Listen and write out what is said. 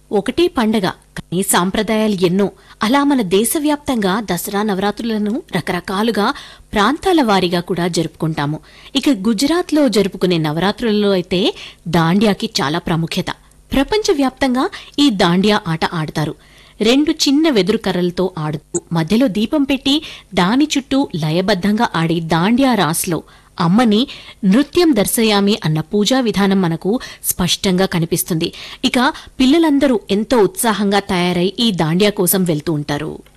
ఒకటే పండగ కానీ సాంప్రదాయాలు ఎన్నో అలా మన దేశవ్యాప్తంగా దసరా నవరాత్రులను రకరకాలుగా ప్రాంతాల వారీగా కూడా జరుపుకుంటాము ఇక గుజరాత్లో జరుపుకునే నవరాత్రులలో అయితే దాండియాకి చాలా ప్రాముఖ్యత ప్రపంచవ్యాప్తంగా ఈ దాండియా ఆట ఆడతారు రెండు చిన్న వెదురు కర్రలతో ఆడుతూ మధ్యలో దీపం పెట్టి దాని చుట్టూ లయబద్ధంగా ఆడే దాండియా రాస్లో అమ్మని నృత్యం దర్శయామి అన్న పూజా విధానం మనకు స్పష్టంగా కనిపిస్తుంది ఇక పిల్లలందరూ ఎంతో ఉత్సాహంగా తయారై ఈ దాండియా కోసం వెళ్తూ ఉంటారు